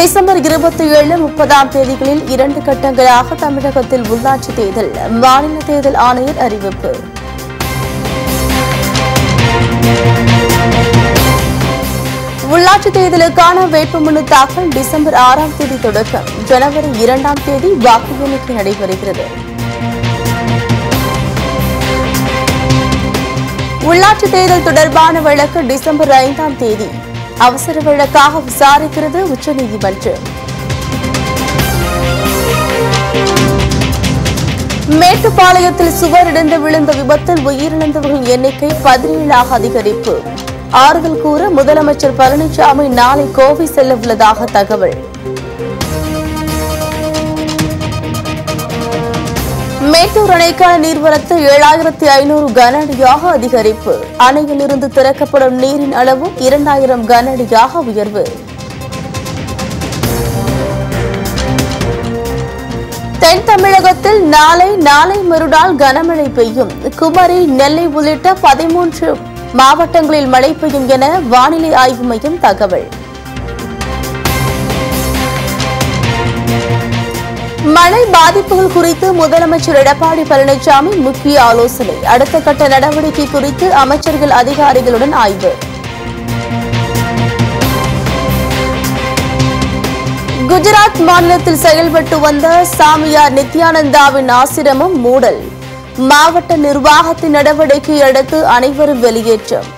December இருபத்தி ஏழு முப்பதாம் தேதிகளில் இரண்டு கட்டங்களாக தமிழகத்தில் உள்ளாட்சி தேர்தல் மாநில தேர்தல் ஆணையர் அறிவிப்பு உள்ளாட்சி தேர்தலுக்கான வேட்புமனு தாக்கல் டிசம்பர் ஆறாம் தேதி தொடக்கம் ஜனவரி இரண்டாம் தேதி வாக்கு எண்ணிக்கை நடைபெறுகிறது உள்ளாட்சி தேர்தல் தொடர்பான வழக்கு டிசம்பர் ஐந்தாம் தேதி அவசர வழக்காக விசாரிக்கிறது உச்சநீதிமன்றம் மேட்டுப்பாளையத்தில் சுவர் இடிந்து விழுந்த விபத்தில் உயிரிழந்தவர்கள் எண்ணிக்கை பதினேழாக அதிகரிப்பு ஆறுதல் கூற முதலமைச்சர் பழனிசாமி நாளை கோவை செல்ல உள்ளதாக தகவல் மேட்டூர் அணைக்கான நீர்வரத்து ஏழாயிரத்தி ஐநூறு கன அடியாக அதிகரிப்பு அணையில் இருந்து திறக்கப்படும் நீரின் அளவு இரண்டாயிரம் கன அடியாக உயர்வு தென் தமிழகத்தில் நாளை நாளை மறுநாள் கனமழை பெய்யும் குமரி நெல்லை உள்ளிட்ட பதிமூன்று மாவட்டங்களில் மழை பெய்யும் என வானிலை ஆய்வு மையம் தகவல் மழை பாதிப்புகள் குறித்து முதலமைச்சர் எடப்பாடி பழனிசாமி முக்கிய ஆலோசனை அடுத்த கட்ட நடவடிக்கை குறித்து அமைச்சர்கள் அதிகாரிகளுடன் ஆய்வு குஜராத் மாநிலத்தில் செயல்பட்டு வந்த சாமியார் நித்யானந்தாவின் ஆசிரமம் மூடல் மாவட்ட நிர்வாகத்தின் நடவடிக்கையை அடுத்து அனைவரும் வெளியேற்றம்